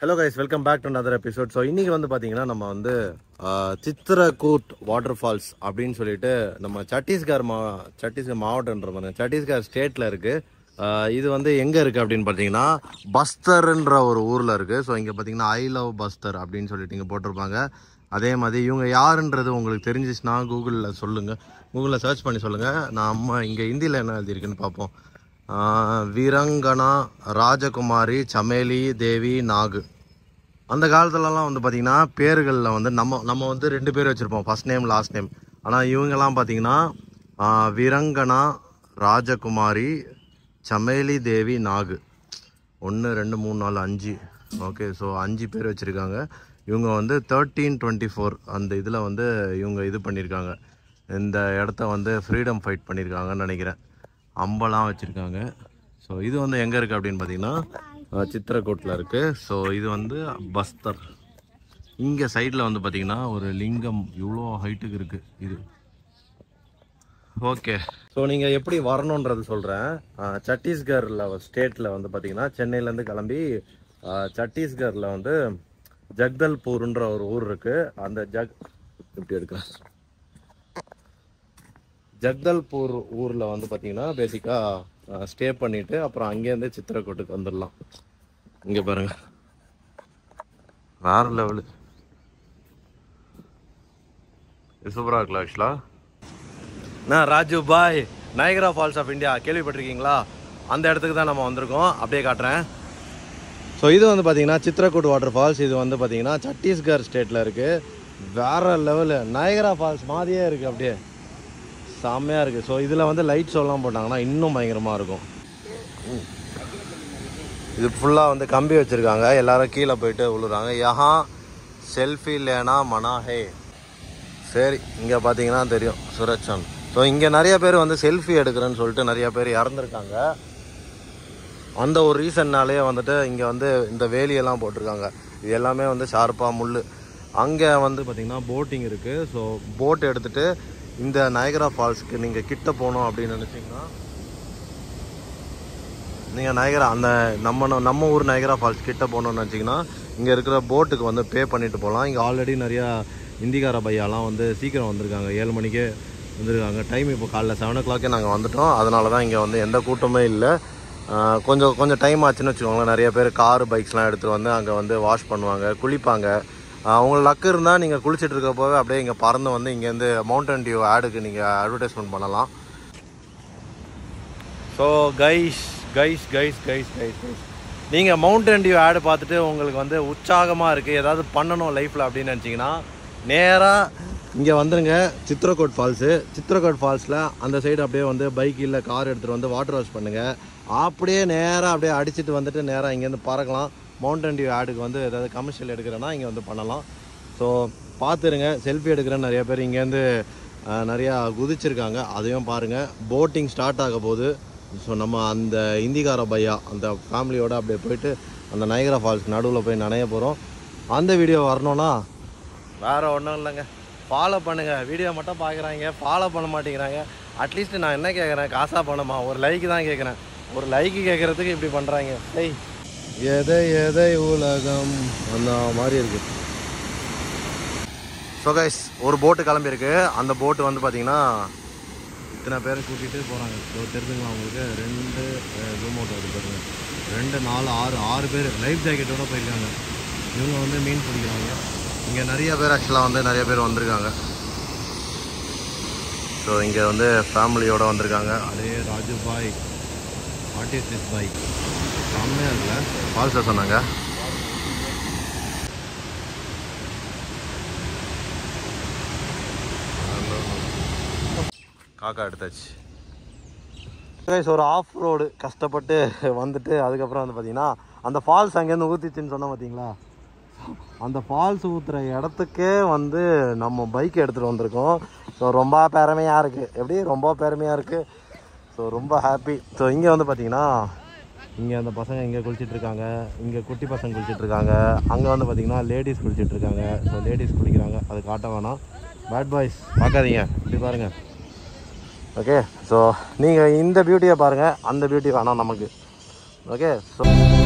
Hello guys welcome back to another episode so இன்னைக்கு வந்து பார்த்தீங்கன்னா நம்ம வந்து ஆஹ், சித்திரகூட் வாட்டர் ஃபால்ஸ் அப்படின்னு சொல்லிட்டு நம்ம சத்தீஸ்கர் மா சத்தீஸ்கர் மாவட்டன்ற மாதிரி சத்தீஸ்கர் ஸ்டேட்டில் இருக்கு ஆஹ், இது வந்து எங்கே இருக்குது அப்படின்னு பார்த்தீங்கன்னா பஸ்தர்ன்ற ஒரு ஊரில் இருக்குது ஸோ இங்கே பார்த்தீங்கன்னா ஐ லவ் பஸ்தர் அப்படின்னு சொல்லிட்டு இங்கே போட்டிருப்பாங்க அதே மாதிரி இவங்க யாருன்றது உங்களுக்கு தெரிஞ்சிச்சுன்னா கூகுளில் சொல்லுங்கள் கூகுளில் சர்ச் பண்ணி சொல்லுங்கள் நம்ம இங்கே ஹிந்தியில் என்ன எழுதியிருக்குன்னு பார்ப்போம் ஆஹ் வீரங்கனா ராஜகுமாரி சமேலி தேவி நாகு அந்த காலத்துலலாம் வந்து பார்த்திங்கன்னா பேர்களில் வந்து நம்ம நம்ம வந்து ரெண்டு பேர் வச்சுருப்போம் ஃபர்ஸ்ட் நேம் லாஸ்ட் நேம் ஆனால் இவங்கெல்லாம் பார்த்தீங்கன்னா ஆஹ் வீரங்கனா ராஜகுமாரி சமேலி தேவி நாகு ஒன்று ரெண்டு மூணு நாலு அஞ்சு ஓகே ஸோ அஞ்சு பேர் வச்சுருக்காங்க இவங்க வந்து தேர்ட்டீன் டுவெண்ட்டி ஃபோர் அந்த இதில் வந்து இவங்க இது பண்ணியிருக்காங்க இந்த இடத்த வந்து ஃப்ரீடம் ஃபைட் பண்ணியிருக்காங்கன்னு நினைக்கிறேன் அம்பெல்லாம் வச்சுருக்காங்க ஸோ இது வந்து எங்கே இருக்குது அப்படின்னு பார்த்தீங்கன்னா அஹ், சித்திரக்கூட்டில் இருக்குது ஸோ இது வந்து பஸ்தர் இங்கே சைடில் வந்து பார்த்தீங்கன்னா ஒரு லிங்கம் இவ்வளோ ஹைட்டுக்கு இருக்குது இது ஓகே ஸோ நீங்கள் எப்படி வரணுன்றது சொல்கிறேன் சத்தீஸ்கரில் ஸ்டேட்டில் வந்து பார்த்தீங்கன்னா சென்னையிலேருந்து கிளம்பி அஹ், சத்தீஸ்கரில் வந்து ஜக்தல்பூர்ன்ற ஒரு ஊர் இருக்குது அந்த ஜக் எப்படி எடுக்கிறேன் ஜக்தல்பூர் ஊரில் வந்து பார்த்தீங்கன்னா பேசிக்காக ஸ்டே பண்ணிவிட்டு அப்புறம் அங்கேருந்து சித்திரக்கூட்டுக்கு வந்துடலாம் இங்கே பாருங்க வேற லெவலு சூப்பராக இருக்குல்ல ஆக்சுவலாக நான் ராஜு பாய் நயகரா ஃபால்ஸ் ஆஃப் இந்தியா கேள்விப்பட்டிருக்கீங்களா அந்த இடத்துக்கு தான் நம்ம வந்திருக்கோம் அப்படியே காட்டுறேன் ஸோ இது வந்து பார்த்தீங்கன்னா சித்ரகூட் வாட்டர் ஃபால்ஸ் இது வந்து பார்த்தீங்கன்னா சத்தீஸ்கர் ஸ்டேட்டில் இருக்குது வேற லெவலு நயகரா ஃபால்ஸ் மாதிரியே இருக்குது அப்படியே செம்மையாக இருக்குது ஸோ இதில் வந்து லைட் ஷோலாம் போட்டாங்கன்னா இன்னும் பயங்கரமாக இருக்கும் ம். இது ஃபுல்லாக வந்து கம்பி வச்சுருக்காங்க எல்லாரும் கீழே போயிட்டு விழுறாங்க யஹா செல்ஃபி லேனா மனாஹே சரி இங்கே பார்த்தீங்கன்னா தெரியும் சுரட்சன் ஸோ இங்கே நிறைய பேர் வந்து செல்ஃபி எடுக்கிறேன்னு சொல்லிட்டு நிறைய பேர் இறந்துருக்காங்க அந்த ஒரு ரீசன்னாலேயே வந்துட்டு இங்கே வந்து இந்த வேலியெல்லாம் போட்டிருக்காங்க இது எல்லாமே வந்து ஷார்ப்பாக முள் அங்கே வந்து பார்த்திங்கன்னா போட்டிங் இருக்குது ஸோ போட் எடுத்துகிட்டு இந்த நயகரா ஃபால்ஸ்க்கு நீங்கள் கிட்ட போகணும் அப்படின்னு நினச்சிங்கன்னா நீங்கள் நயகரா அந்த நம்ம நம்ம ஊர் நயகரா ஃபால்ஸ் கிட்ட போகணும்னு நினச்சிங்கன்னா இங்கே இருக்கிற போட்டுக்கு வந்து பே பண்ணிட்டு போகலாம் இங்கே ஆல்ரெடி நிறையா இந்திகார பையாலாம் வந்து சீக்கிரம் வந்திருக்காங்க ஏழு மணிக்கே வந்திருக்காங்க டைம் இப்போ காலைல செவன் ஓ கிளாக்கே நாங்கள் வந்துட்டோம் அதனால தான் இங்கே வந்து எந்த கூட்டமே இல்லை ஆஹ் கொஞ்சம் கொஞ்சம் டைம் ஆச்சுன்னு வச்சுக்கோங்களேன் நிறைய பேர் கார் பைக்ஸ்லாம் எடுத்துகிட்டு வந்து அங்கே வந்து வாஷ் பண்ணுவாங்க குளிப்பாங்க ஆஹ் உங்களுக்கு லக்கு இருந்தால் நீங்கள் குளிச்சுட்டு இருக்கப்போவே அப்படியே இங்கே பறந்து வந்து இங்கேருந்து மவுண்டன் டியூ ஆடுக்கு நீங்கள் அட்வர்டைஸ்மெண்ட் பண்ணலாம் so guys guys guys guys guys guys நீங்கள் மவுண்டன் டியூ ஆடு பார்த்துட்டு உங்களுக்கு வந்து உற்சாகமாக இருக்குது ஏதாவது பண்ணணும் லைஃப்பில் அப்படின்னு நினச்சிங்கன்னா நேராக இங்கே வந்துருங்க சித்ரகோட் ஃபால்ஸு சித்ரகோட் ஃபால்ஸில் அந்த சைடு அப்படியே வந்து பைக் இல்லை கார் எடுத்துகிட்டு வந்து வாட்டர் வாஷ் பண்ணுங்கள் அப்படியே நேராக அப்படியே அடிச்சிட்டு வந்துட்டு நேராக இங்கேருந்து பறக்கலாம் மவுண்டன் டியூ ஆடுக்கு வந்து ஏதாவது கமர்ஷியல் எடுக்கிறேன்னா இங்கே வந்து பண்ணலாம் ஸோ பார்த்துருங்க செல்ஃபி எடுக்கிறேன்னு நிறைய பேர் இங்கேருந்து அஹ், நிறையா குதிச்சிருக்காங்க அதையும் பாருங்கள் போட்டிங் ஸ்டார்ட் ஆக போகுது ஸோ நம்ம அந்த இந்திகார பையா அந்த ஃபேமிலியோட அப்படியே போயிட்டு அந்த நயகரா ஃபால்ஸ் நடுவில் போய் நனைய போகிறோம் அந்த வீடியோ வரணும்னா வேற ஒன்றும் இல்லைங்க ஃபாலோ பண்ணுங்க வீடியோ மட்டும் பார்க்குறாங்க ஃபாலோ பண்ண மாட்டேங்கிறாங்க அட்லீஸ்ட் நான் என்ன கேட்குறேன் காசா பணமா ஒரு லைக் தான் கேட்குறேன் ஒரு லைக் கேட்குறதுக்கு இப்படி பண்ணுறாங்க டேய் எதை எதை உலகம் அந்த மாதிரி இருக்கு ஸோ கைஸ் ஒரு போட்டு கிளம்பியிருக்கு அந்த போட்டு வந்து பார்த்தீங்கன்னா இத்தனை பேரை கூட்டிகிட்டு போகிறாங்க ஸோ தெரிஞ்சுங்களா உங்களுக்கு ரெண்டு ஜூம் அவுட் ஆகுது பாருங்க ரெண்டு நாலு ஆறு ஆறு பேர் லைஃப் ஜாக்கெட்டோட போயிருக்காங்க இவங்க வந்து மீன் பிடிக்கிறாங்க இங்கே நிறைய பேர் ஆக்சுவலாக வந்து நிறைய பேர் வந்திருக்காங்க ஸோ இங்கே வந்து ஃபேமிலியோட வந்திருக்காங்க அதே ராஜு பாய் ஆர்டிஸ்ட் பாய் செம்மையாக இருக்குல்ல ஃபால்ஸாக சொன்னாங்க காக்கா எடுத்தாச்சு கைஸ் ஒரு ஆஃப் ரோடு கஷ்டப்பட்டு வந்துட்டு அதுக்கப்புறம் வந்து பார்த்தீங்கன்னா அந்த ஃபால்ஸ் அங்கேருந்து ஊற்றிச்சுன்னு சொன்னோம் பார்த்தீங்களா அந்த ஃபால்ஸ் ஊற்றுற இடத்துக்கே வந்து நம்ம பைக் எடுத்துகிட்டு வந்திருக்கோம் ஸோ ரொம்ப பெருமையாக இருக்குது எப்படி ரொம்ப பெருமையாக இருக்குது ஸோ ரொம்ப ஹாப்பி ஸோ இங்கே வந்து பார்த்தீங்கன்னா இங்கே அந்த பசங்க இங்கே குளிச்சிட்டு இருக்காங்க இங்கே குட்டி பசங்க குளிச்சிட்டு இருக்காங்க அங்கே வந்து பார்த்தீங்கன்னா லேடிஸ் குளிச்சிட்டு இருக்காங்க ஸோ லேடிஸ் குளிக்கிறாங்க அது காட்ட வேணாம் பேட் பாய்ஸ் பார்க்காதீங்க இப்படி பாருங்கள் ஓகே ஸோ நீங்கள் இந்த பியூட்டியை பாருங்கள் அந்த பியூட்டி வேணாம் நமக்கு ஓகே ஸோ